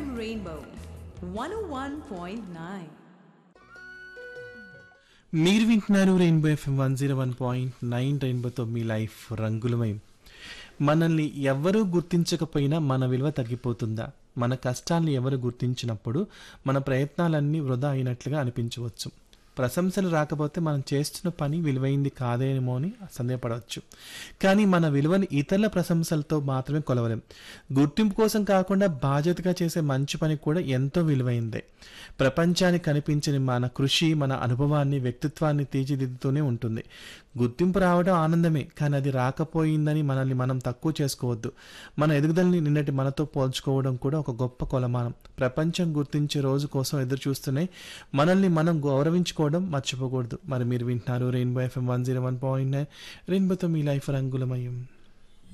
FM Rainbow 101.9. మీరు వింటున్నారు rainbow FM one zero one point nine రెయిన్బోతో మీ లైఫ్ రంగులమయం మనల్ని ఎవ్వరూ గుర్తించకపోయినా మన విలువ తగ్గిపోతుందా మన కష్టాల్ని ఎవరు గుర్తించినప్పుడు మన ప్రయత్నాలన్నీ వృధా అయినట్లుగా అనిపించవచ్చు ప్రశంసలు రాకపోతే మనం చేస్తున్న పని విలువైంది కాదేమో అని సందేహపడవచ్చు కానీ మన విలువని ఇతరుల ప్రశంసలతో మాత్రమే కొలవలేం గుర్తింపు కోసం కాకుండా బాధ్యతగా చేసే మంచి పని కూడా ఎంతో విలువైందే ప్రపంచానికి కనిపించని మన కృషి మన అనుభవాన్ని వ్యక్తిత్వాన్ని తీర్చిదిద్దుతూనే ఉంటుంది గుర్తింపు రావడం ఆనందమే కానీ అది రాకపోయిందని మనల్ని మనం తక్కువ చేసుకోవద్దు మన ఎదుగుదలని నిన్నటి మనతో పోల్చుకోవడం కూడా ఒక గొప్ప కొలమానం ప్రపంచం గుర్తించే రోజు కోసం ఎదురు చూస్తూనే మనల్ని మనం గౌరవించుకోవడం మర్చిపోకూడదు మరి మీరు వింటున్నారు rainbow FM one zero one point nine రెయిన్బోతో మీ లైఫ్ రంగులమయం